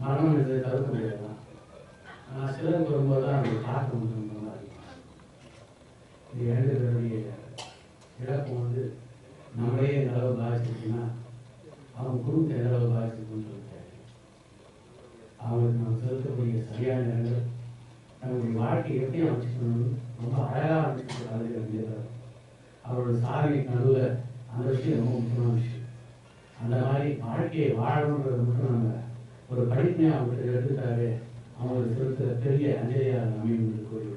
மரணம் என்பதை தவிர்க்க முடியாதுதான் ஆனால் சிலருக்கு வரும்போது தான் அந்த தாக்கம் வந்து ரொம்ப நல்லா இருக்கும் இது இரண்டு பேருடைய இழப்பு வந்து நம்மளே இந்த அளவு பாதிச்சிருச்சுன்னா அவங்க குடும்பத்தை எந்த அளவு பாதிச்சிருக்குன்னு சொல்ல முடியாது அவங்களுக்கு நம்ம செலுத்தக்கூடிய சரியான இடங்கள் நம்முடைய வாழ்க்கையை எப்படி அமைச்சுக்கணும்னு ரொம்ப அழகாக அமைச்சுக்கிற கலைஞர் எம்ஜிஆர் அவரோட சாதனை நடுவில் அந்த விஷயம் ரொம்ப முக்கியமான விஷயம் அந்த மாதிரி வாழ்க்கையை வாழணுன்றது மட்டும் நம்ம ஒரு படிப்பையாக அவங்களுக்கு எடுத்துட்டாவே அவங்களுக்கு செலுத்துகிற பெரிய அஞ்சலியாக அமையும் என்று கூறி